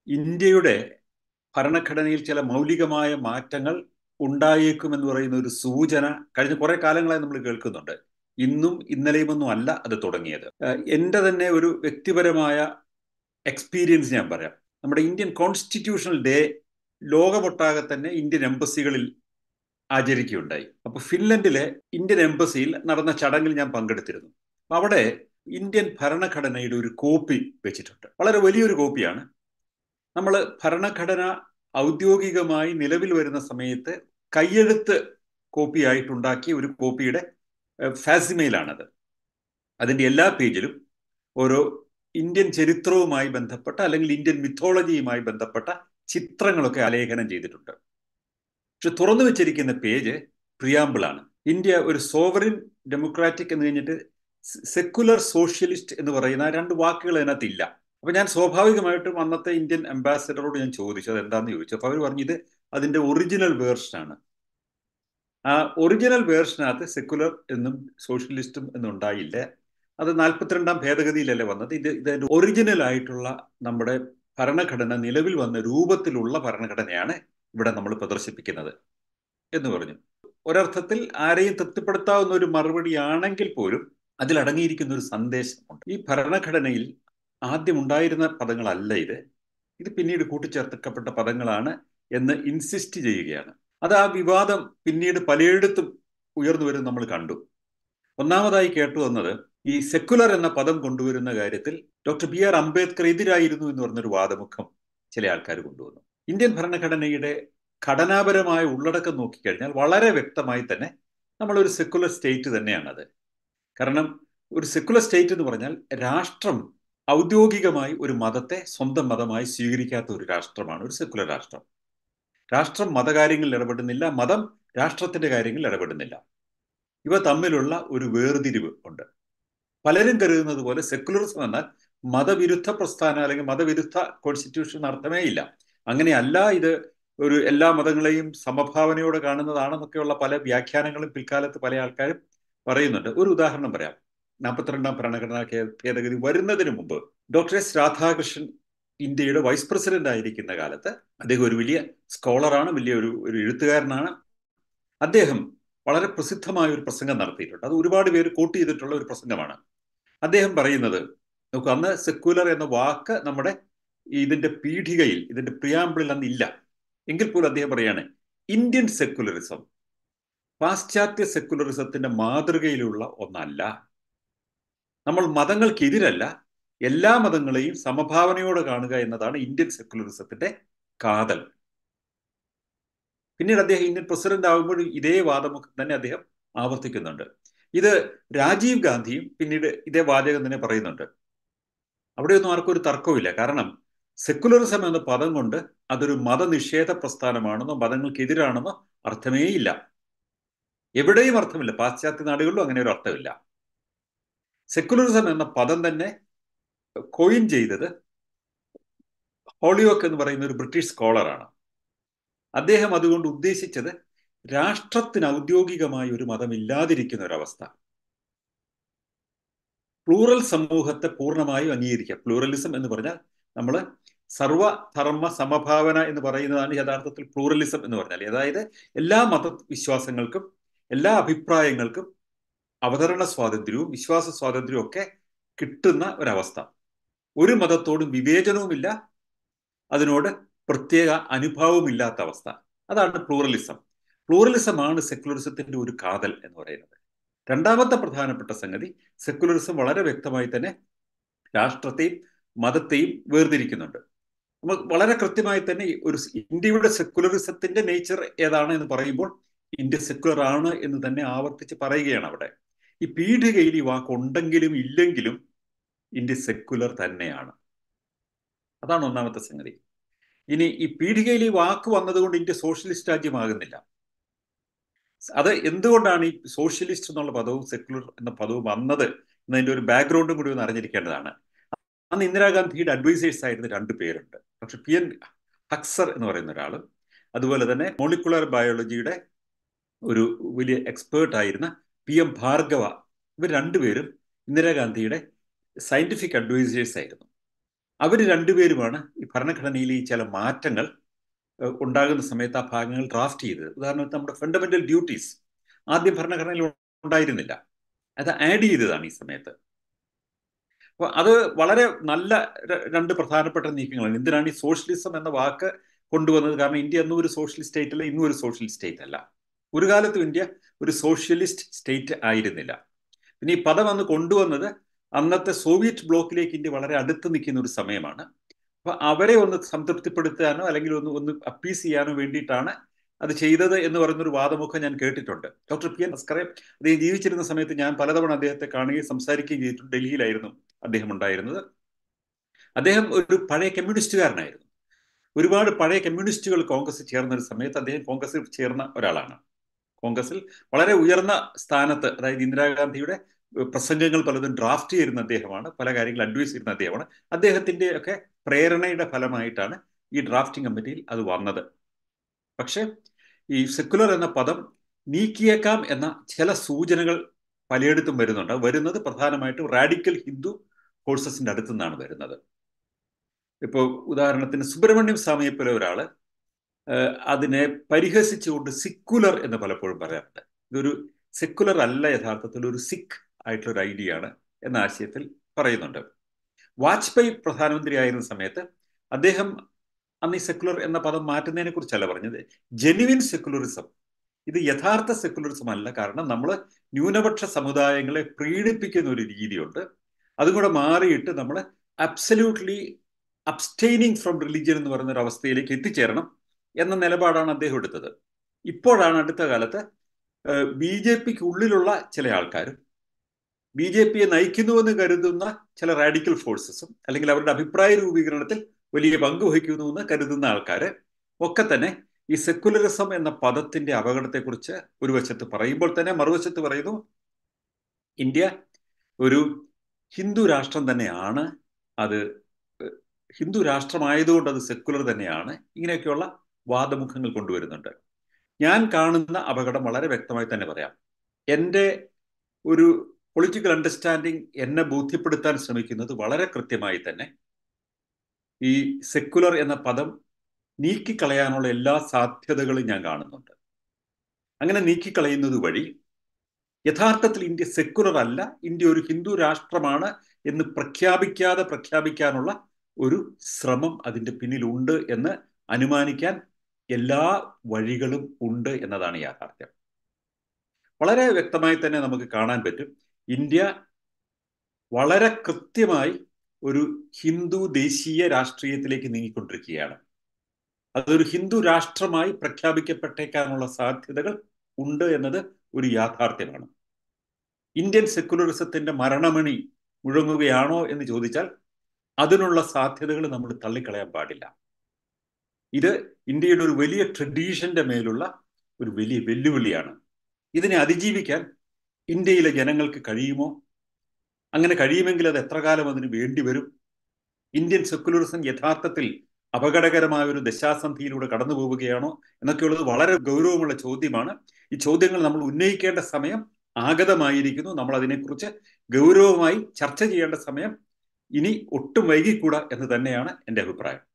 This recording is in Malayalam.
ഇന്ത്യയുടെ ഭരണഘടനയിൽ ചില മൗലികമായ മാറ്റങ്ങൾ ഉണ്ടായേക്കുമെന്ന് പറയുന്ന ഒരു സൂചന കഴിഞ്ഞ കുറെ കാലങ്ങളായി നമ്മൾ കേൾക്കുന്നുണ്ട് ഇന്നും ഇന്നലെയുമൊന്നും അല്ല അത് തുടങ്ങിയത് എൻ്റെ തന്നെ ഒരു വ്യക്തിപരമായ എക്സ്പീരിയൻസ് ഞാൻ പറയാം നമ്മുടെ ഇന്ത്യൻ കോൺസ്റ്റിറ്റ്യൂഷണൽ ഡേ ലോകമൊട്ടാകെ തന്നെ ഇന്ത്യൻ എംബസികളിൽ ആചരിക്കുകയുണ്ടായി അപ്പൊ ഫിൻലൻഡിലെ ഇന്ത്യൻ എംബസിയിൽ നടന്ന ചടങ്ങിൽ ഞാൻ പങ്കെടുത്തിരുന്നു അവിടെ ഇന്ത്യൻ ഭരണഘടനയുടെ ഒരു കോപ്പി വെച്ചിട്ടുണ്ട് വളരെ വലിയൊരു കോപ്പിയാണ് നമ്മൾ ഭരണഘടന ഔദ്യോഗികമായി നിലവിൽ വരുന്ന സമയത്ത് കയ്യെഴുത്ത് കോപ്പിയായിട്ടുണ്ടാക്കിയ ഒരു കോപ്പിയുടെ ഫാസിമയിലാണത് അതിൻ്റെ എല്ലാ പേജിലും ഓരോ ഇന്ത്യൻ ചരിത്രവുമായി ബന്ധപ്പെട്ട അല്ലെങ്കിൽ ഇന്ത്യൻ മിത്തോളജിയുമായി ബന്ധപ്പെട്ട ചിത്രങ്ങളൊക്കെ ആലേഖനം ചെയ്തിട്ടുണ്ട് പക്ഷെ തുറന്നു വെച്ചിരിക്കുന്ന പേജ് പ്രിയാമ്പിളാണ് ഇന്ത്യ ഒരു സോവറിൻ ഡെമോക്രാറ്റിക് എന്ന് കഴിഞ്ഞിട്ട് സെക്കുലർ സോഷ്യലിസ്റ്റ് എന്ന് പറയുന്ന രണ്ട് വാക്കുകൾ അതിനകത്ത് ഇല്ല അപ്പൊ ഞാൻ സ്വാഭാവികമായിട്ടും അന്നത്തെ ഇന്ത്യൻ അംബാസിഡറോട് ഞാൻ ചോദിച്ചു അത് എന്താണെന്ന് ചോദിച്ചു അപ്പൊ അവർ പറഞ്ഞത് അതിന്റെ ഒറിജിനൽ വേർഷനാണ് ആ ഒറിജിനൽ വേർഷനകത്ത് സെക്കുലർ എന്നും സോഷ്യലിസ്റ്റും എന്നും ഉണ്ടായില്ല അത് നാൽപ്പത്തിരണ്ടാം ഭേദഗതിയിലല്ലേ വന്നത് ഇത് ഇതിന്റെ ഒറിജിനൽ ആയിട്ടുള്ള നമ്മുടെ ഭരണഘടന നിലവിൽ വന്ന രൂപത്തിലുള്ള ഭരണഘടനയാണ് ഇവിടെ നമ്മൾ പ്രദർശിപ്പിക്കുന്നത് എന്ന് പറഞ്ഞു ഒരർത്ഥത്തിൽ ആരെയും തൃപ്തിപ്പെടുത്താവുന്ന ഒരു മറുപടിയാണെങ്കിൽ പോലും അതിൽ അടങ്ങിയിരിക്കുന്ന ഒരു സന്ദേശമുണ്ട് ഈ ഭരണഘടനയിൽ ആദ്യം ഉണ്ടായിരുന്ന പദങ്ങളല്ല ഇത് ഇത് പിന്നീട് കൂട്ടിച്ചേർത്തക്കപ്പെട്ട പദങ്ങളാണ് എന്ന് ഇൻസിസ്റ്റ് ചെയ്യുകയാണ് അത് ആ വിവാദം പിന്നീട് പലയിടത്തും ഉയർന്നു വരും നമ്മൾ കണ്ടു ഒന്നാമതായി കേട്ടു വന്നത് ഈ സെക്കുലർ എന്ന പദം കൊണ്ടുവരുന്ന കാര്യത്തിൽ ഡോക്ടർ ബി ആർ അംബേദ്കർ എതിരായിരുന്നു എന്ന് പറഞ്ഞൊരു വാദമുഖം ചില ആൾക്കാർ കൊണ്ടുവന്നു ഇന്ത്യൻ ഭരണഘടനയുടെ ഘടനാപരമായ ഉള്ളടക്കം നോക്കിക്കഴിഞ്ഞാൽ വളരെ വ്യക്തമായി തന്നെ നമ്മളൊരു സെക്കുലർ സ്റ്റേറ്റ് തന്നെയാണത് കാരണം ഒരു സെക്കുലർ സ്റ്റേറ്റ് എന്ന് പറഞ്ഞാൽ രാഷ്ട്രം ഔദ്യോഗികമായി ഒരു മതത്തെ സ്വന്തം മതമായി സ്വീകരിക്കാത്ത ഒരു രാഷ്ട്രമാണ് ഒരു സെക്കുലർ രാഷ്ട്രം രാഷ്ട്രം മതകാര്യങ്ങളിൽ ഇടപെടുന്നില്ല മതം രാഷ്ട്രത്തിന്റെ കാര്യങ്ങളിൽ ഇടപെടുന്നില്ല ഇവ തമ്മിലുള്ള ഒരു വേർതിരിവ് ഉണ്ട് പലരും കരുതുന്നത് പോലെ സെക്കുലറിസം എന്നാൽ മതവിരുദ്ധ പ്രസ്ഥാനം അല്ലെങ്കിൽ മതവിരുദ്ധ കോൺസ്റ്റിറ്റ്യൂഷൻ അർത്ഥമേ ഇല്ല അങ്ങനെയല്ല ഇത് ഒരു എല്ലാ മതങ്ങളെയും സമഭാവനയോടെ കാണുന്നതാണെന്നൊക്കെയുള്ള പല വ്യാഖ്യാനങ്ങളും പിൽക്കാലത്ത് പല ആൾക്കാരും പറയുന്നുണ്ട് ഒരു ഉദാഹരണം പറയാം നാൽപ്പത്തിരണ്ടാം ഭരണഘടനാ ഭേദഗതി വരുന്നതിന് മുമ്പ് ഡോക്ടർ എസ് രാധാകൃഷ്ണൻ ഇന്ത്യയുടെ വൈസ് പ്രസിഡന്റ് ആയിരിക്കുന്ന കാലത്ത് അദ്ദേഹം ഒരു വലിയ സ്കോളറാണ് വലിയ ഒരു ഒരു എഴുത്തുകാരനാണ് അദ്ദേഹം വളരെ പ്രസിദ്ധമായ ഒരു പ്രസംഗം നടത്തിയിട്ടുണ്ട് അത് ഒരുപാട് പേര് കോട്ട് ചെയ്തിട്ടുള്ള ഒരു പ്രസംഗമാണ് അദ്ദേഹം പറയുന്നത് നോക്കൂ അന്ന് സെക്യുലർ എന്ന വാക്ക് നമ്മുടെ ഇതിന്റെ പീഠികയിൽ ഇതിന്റെ പ്രിയാമ്പിളിൽ അന്ന് ഇല്ല എങ്കിൽ പോലും അദ്ദേഹം പറയാണ് ഇന്ത്യൻ സെക്യുലറിസം പാശ്ചാത്യ സെക്യുലറിസത്തിന്റെ മാതൃകയിലുള്ള ഒന്നല്ല നമ്മൾ മതങ്ങൾക്കെതിരല്ല എല്ലാ മതങ്ങളെയും സമഭാവനയോടെ കാണുക എന്നതാണ് ഇന്ത്യൻ സെക്യുലറിസത്തിന്റെ കാതൽ പിന്നീട് അദ്ദേഹം ഇന്ത്യൻ പ്രസിഡന്റ് ആകുമ്പോൾ ഇതേ വാദമുഖം തന്നെ അദ്ദേഹം ആവർത്തിക്കുന്നുണ്ട് ഇത് രാജീവ് ഗാന്ധിയും പിന്നീട് ഇതേ വാചകം തന്നെ പറയുന്നുണ്ട് അവിടെയൊന്നും ആർക്കും ഒരു തർക്കമില്ല കാരണം സെക്കുലറിസം എന്ന പദം കൊണ്ട് അതൊരു മതനിഷേധ പ്രസ്ഥാനമാണെന്നോ മതങ്ങൾക്കെതിരാണെന്നോ അർത്ഥമേ ഇല്ല എവിടെയും അർത്ഥമില്ല പാശ്ചാത്യ നാടുകളിലും അങ്ങനെ ഒരു അർത്ഥമില്ല സെക്കുലറിസം എന്ന പദം തന്നെ കോയിൻ ചെയ്തത് ഹോളിയോക്ക് എന്ന് പറയുന്ന ഒരു ബ്രിട്ടീഷ് സ്കോളറാണ് അദ്ദേഹം അതുകൊണ്ട് ഉദ്ദേശിച്ചത് രാഷ്ട്രത്തിന് ഔദ്യോഗികമായ ഒരു മതമില്ലാതിരിക്കുന്ന ഒരവസ്ഥ പ്ലൂറൽ സമൂഹത്തെ പൂർണ്ണമായും അംഗീകരിക്കുക പ്ലൂറലിസം എന്ന് പറഞ്ഞാൽ നമ്മൾ സർവധർമ്മ സമഭാവന എന്ന് പറയുന്നതാണ് യഥാർത്ഥത്തിൽ പ്ലൂറലിസം എന്ന് പറഞ്ഞാൽ അതായത് എല്ലാ മതവിശ്വാസങ്ങൾക്കും എല്ലാ അഭിപ്രായങ്ങൾക്കും അവതരണ സ്വാതന്ത്ര്യവും വിശ്വാസ സ്വാതന്ത്ര്യവും ഒക്കെ കിട്ടുന്ന ഒരവസ്ഥ ഒരു മതത്തോടും വിവേചനവുമില്ല അതിനോട് പ്രത്യേക അനുഭാവമില്ലാത്ത അവസ്ഥ അതാണ് പ്ലൂറലിസം പ്ലൂറലിസമാണ് സെക്യുലറിസത്തിന്റെ ഒരു കാതൽ എന്ന് പറയുന്നത് രണ്ടാമത്തെ പ്രധാനപ്പെട്ട സംഗതി സെക്യുലറിസം വളരെ വ്യക്തമായി തന്നെ രാഷ്ട്രത്തെയും മതത്തെയും വേർതിരിക്കുന്നുണ്ട് നമ്മൾ വളരെ കൃത്യമായി തന്നെ ഒരു ഇന്ത്യയുടെ സെക്യുലറിസത്തിന്റെ നേച്ചർ ഏതാണ് എന്ന് പറയുമ്പോൾ ഇന്ത്യ സെക്യുലർ ആണ് എന്ന് തന്നെ ആവർത്തിച്ച് പറയുകയാണ് അവിടെ ഈ പീഠികയിൽ ഈ വാക്ക് ഉണ്ടെങ്കിലും ഇല്ലെങ്കിലും ഇന്ത്യ സെക്യുലർ തന്നെയാണ് അതാണ് ഒന്നാമത്തെ സംഗതി ഇനി ഈ പീഠികയിൽ ഈ വാക്ക് വന്നതുകൊണ്ട് ഇന്ത്യ സോഷ്യലിസ്റ്റ് രാജ്യമാകുന്നില്ല അത് എന്തുകൊണ്ടാണ് ഈ സോഷ്യലിസ്റ്റ് എന്നുള്ള പദവും സെക്യുലർ എന്ന പദവും വന്നത് എന്നതിന്റെ ഒരു ബാക്ക്ഗ്രൗണ്ടും കൂടി ഒന്ന് അറിഞ്ഞിരിക്കേണ്ടതാണ് അന്ന് ഇന്ദിരാഗാന്ധിയുടെ അഡ്വൈസേഴ്സ് ആയിരുന്ന രണ്ട് പേരുണ്ട് പക്ഷെ പി എൻ ഹക്സർ എന്ന് പറയുന്ന ഒരാളും അതുപോലെ തന്നെ മോളിക്കുലർ ബയോളജിയുടെ ഒരു വലിയ എക്സ്പേർട്ട് ആയിരുന്ന പി എം ഭാർഗവ ഇവർ രണ്ടുപേരും ഇന്ദിരാഗാന്ധിയുടെ സയന്റിഫിക് അഡ്വൈസേഴ്സ് ആയിരുന്നു അവർ രണ്ടുപേരുമാണ് ഈ ഭരണഘടനയിൽ ഈ ചില മാറ്റങ്ങൾ ഉണ്ടാകുന്ന സമയത്ത് ആ ഭാഗങ്ങൾ ഡ്രാഫ്റ്റ് ചെയ്തത് ഉദാഹരണത്തിന് നമ്മുടെ ഫണ്ടമെന്റൽ ഡ്യൂട്ടീസ് ആദ്യം ഭരണഘടനയിൽ ഉണ്ടായിരുന്നില്ല അത് ആഡ് ചെയ്തതാണ് ഈ സമയത്ത് അപ്പൊ അത് വളരെ നല്ല രണ്ട് പ്രധാനപ്പെട്ട നീക്കങ്ങളാണ് എന്തിനാണ് ഈ സോഷ്യലിസം എന്ന വാക്ക് കൊണ്ടുവന്നത് കാരണം ഇന്ത്യ എന്നും ഒരു സോഷ്യലിസ്റ്റ് സ്റ്റേറ്റ് അല്ല ഇന്നും ഒരു സോഷ്യലിസ്റ്റ് സ്റ്റേറ്റ് അല്ല ഒരു കാലത്തും ഇന്ത്യ ഒരു സോഷ്യലിസ്റ്റ് സ്റ്റേറ്റ് ആയിരുന്നില്ല പിന്നെ ഈ പദം അന്ന് കൊണ്ടുവന്നത് അന്നത്തെ സോവിയറ്റ് ബ്ലോക്കിലേക്ക് ഇന്ത്യ വളരെ അടുത്ത് നിൽക്കുന്ന ഒരു സമയമാണ് അപ്പൊ അവരെ ഒന്ന് സംതൃപ്തിപ്പെടുത്താനോ അല്ലെങ്കിൽ ഒന്ന് ഒന്ന് അപ്പീസ് ചെയ്യാനോ വേണ്ടിയിട്ടാണ് അത് ചെയ്തത് എന്ന് പറയുന്നൊരു വാദമൊക്കെ ഞാൻ കേട്ടിട്ടുണ്ട് ഡോക്ടർ പി എൻ ഭാസ്കറെ അദ്ദേഹം ജീവിച്ചിരുന്ന സമയത്ത് ഞാൻ പലതവണ അദ്ദേഹത്തെ കാണുകയും സംസാരിക്കുകയും ചെയ്തിട്ടുണ്ട് ഡൽഹിയിലായിരുന്നു അദ്ദേഹം ഉണ്ടായിരുന്നത് അദ്ദേഹം ഒരു പഴയ കമ്മ്യൂണിസ്റ്റുകാരനായിരുന്നു ഒരുപാട് പഴയ കമ്മ്യൂണിസ്റ്റുകൾ കോൺഗ്രസ് ചേർന്ന ഒരു സമയത്ത് അദ്ദേഹം കോൺഗ്രസിൽ ചേർന്ന ഒരാളാണ് കോൺഗ്രസിൽ വളരെ ഉയർന്ന സ്ഥാനത്ത് അതായത് ഇന്ദിരാഗാന്ധിയുടെ പ്രസംഗങ്ങൾ പലതും ഡ്രാഫ്റ്റ് ചെയ്യുന്ന അദ്ദേഹമാണ് പല കാര്യങ്ങൾ അഡ്വൈസ് ചെയ്യുന്ന അദ്ദേഹമാണ് അദ്ദേഹത്തിന്റെ ഒക്കെ പ്രേരണയുടെ ഫലമായിട്ടാണ് ഈ ഡ്രാഫ്റ്റിംഗ് കമ്മിറ്റിയിൽ അത് വന്നത് പക്ഷേ ഈ സെക്കുലർ എന്ന പദം നീക്കിയേക്കാം എന്ന ചില സൂചനകൾ പലയിടത്തും വരുന്നുണ്ട് വരുന്നത് പ്രധാനമായിട്ടും റാഡിക്കൽ ഹിന്ദു ഫോഴ്സസിന്റെ അടുത്തു നിന്നാണ് വരുന്നത് ഇപ്പോൾ ഉദാഹരണത്തിന് സുബ്രഹ്മണ്യം സ്വാമിയെപ്പോലെ ഒരാള് അതിനെ പരിഹസിച്ചുകൊണ്ട് സിക്കുലർ എന്ന് പലപ്പോഴും പറയാറുണ്ട് ഇതൊരു സെക്കുലർ അല്ല യഥാർത്ഥത്തിൽ ഒരു സിഖ് ആയിട്ടുള്ള ഒരു ഐഡിയ ആണ് എന്ന ആശയത്തിൽ പറയുന്നുണ്ട് വാജ്പേയി പ്രധാനമന്ത്രി ആയിരുന്ന സമയത്ത് അദ്ദേഹം അന്ന് ഈ സെക്കുലർ എന്ന പദം മാറ്റുന്നതിനെ കുറിച്ചല്ല പറഞ്ഞത് ജെനുവിൻ സെക്കുലറിസം ഇത് യഥാർത്ഥ സെക്കുലറിസം അല്ല കാരണം നമ്മൾ ന്യൂനപക്ഷ സമുദായങ്ങളെ പ്രീണിപ്പിക്കുന്ന ഒരു രീതിയുണ്ട് അതും കൂടെ മാറിയിട്ട് നമ്മൾ അബ്സല്യൂട്ട്ലി അബ്സ്റ്റെയിനിങ് ഫ്രം റിലിജിയൻ എന്ന് പറയുന്ന ഒരു അവസ്ഥയിലേക്ക് എത്തിച്ചേരണം എന്ന നിലപാടാണ് അദ്ദേഹം എടുത്തത് ഇപ്പോഴാണ് അടുത്ത കാലത്ത് ബി ജെ പിക്ക് ഉള്ളിലുള്ള ചില ആൾക്കാരും ബി ജെ പിയെ നയിക്കുന്നുവെന്ന് കരുതുന്ന ചില റാഡിക്കൽ ഫോഴ്സസും അല്ലെങ്കിൽ അവരുടെ അഭിപ്രായ രൂപീകരണത്തിൽ വലിയ പങ്ക് വഹിക്കുന്നുവെന്ന് കരുതുന്ന ആൾക്കാർ ഒക്കെ തന്നെ ഈ സെക്കുലറിസം എന്ന പദത്തിന്റെ അപകടത്തെക്കുറിച്ച് ഒരു വശത്ത് പറയുമ്പോൾ തന്നെ മറുവശത്ത് പറയുന്നു ഇന്ത്യ ഒരു ഹിന്ദു രാഷ്ട്രം തന്നെയാണ് അത് ഹിന്ദു രാഷ്ട്രമായതുകൊണ്ട് അത് സെക്കുലർ തന്നെയാണ് ഇങ്ങനെയൊക്കെയുള്ള വാദമുഖങ്ങൾ കൊണ്ടുവരുന്നുണ്ട് ഞാൻ കാണുന്ന അപകടം വളരെ വ്യക്തമായി തന്നെ പറയാം എൻ്റെ ഒരു പൊളിറ്റിക്കൽ അണ്ടർസ്റ്റാൻഡിങ് എന്നെ ബോധ്യപ്പെടുത്താൻ ശ്രമിക്കുന്നത് വളരെ കൃത്യമായി തന്നെ ഈ സെക്കുലർ എന്ന പദം നീക്കിക്കളയാനുള്ള എല്ലാ സാധ്യതകളും ഞാൻ കാണുന്നുണ്ട് അങ്ങനെ നീക്കിക്കളയുന്നത് വഴി യഥാർത്ഥത്തിൽ ഇന്ത്യ സെക്കുലർ അല്ല ഇന്ത്യ ഒരു ഹിന്ദു രാഷ്ട്രമാണ് എന്ന് പ്രഖ്യാപിക്കാതെ പ്രഖ്യാപിക്കാനുള്ള ഒരു ശ്രമം അതിൻ്റെ പിന്നിലുണ്ട് എന്ന് അനുമാനിക്കാൻ എല്ലാ വഴികളും ഉണ്ട് എന്നതാണ് യാഥാർത്ഥ്യം വളരെ വ്യക്തമായി തന്നെ നമുക്ക് കാണാൻ പറ്റും ഇന്ത്യ വളരെ കൃത്യമായി ഒരു ഹിന്ദു ദേശീയ രാഷ്ട്രീയത്തിലേക്ക് നീങ്ങിക്കൊണ്ടിരിക്കുകയാണ് അതൊരു ഹിന്ദു രാഷ്ട്രമായി പ്രഖ്യാപിക്കപ്പെട്ടേക്കാനുള്ള സാധ്യതകൾ ഉണ്ട് എന്നത് ഒരു യാഥാർത്ഥ്യമാണ് ഇന്ത്യൻ സെക്കുലറിസത്തിന്റെ മരണമണി മുഴങ്ങുകയാണോ എന്ന് ചോദിച്ചാൽ അതിനുള്ള സാധ്യതകൾ നമ്മൾ തള്ളിക്കളയാൻ പാടില്ല ഇത് ഇന്ത്യയുടെ ഒരു വലിയ ട്രഡീഷന്റെ മേലുള്ള ഒരു വലിയ വെല്ലുവിളിയാണ് ഇതിനെ അതിജീവിക്കാൻ ഇന്ത്യയിലെ ജനങ്ങൾക്ക് കഴിയുമോ അങ്ങനെ കഴിയുമെങ്കിൽ അത് എത്ര കാലം അതിന് വേണ്ടിവരും ഇന്ത്യൻ സെക്കുലറിസം യഥാർത്ഥത്തിൽ അപകടകരമായ ഒരു ദശാസന്ധിയിലൂടെ കടന്നു പോവുകയാണോ എന്നൊക്കെയുള്ളത് വളരെ ഗൗരവമുള്ള ചോദ്യമാണ് ഈ ചോദ്യങ്ങൾ നമ്മൾ ഉന്നയിക്കേണ്ട സമയം ആഗതമായിരിക്കുന്നു നമ്മൾ അതിനെക്കുറിച്ച് ഗൗരവമായി ചർച്ച ചെയ്യേണ്ട സമയം ഇനി ഒട്ടും വൈകിക്കൂടാ എന്ന് തന്നെയാണ് എൻ്റെ അഭിപ്രായം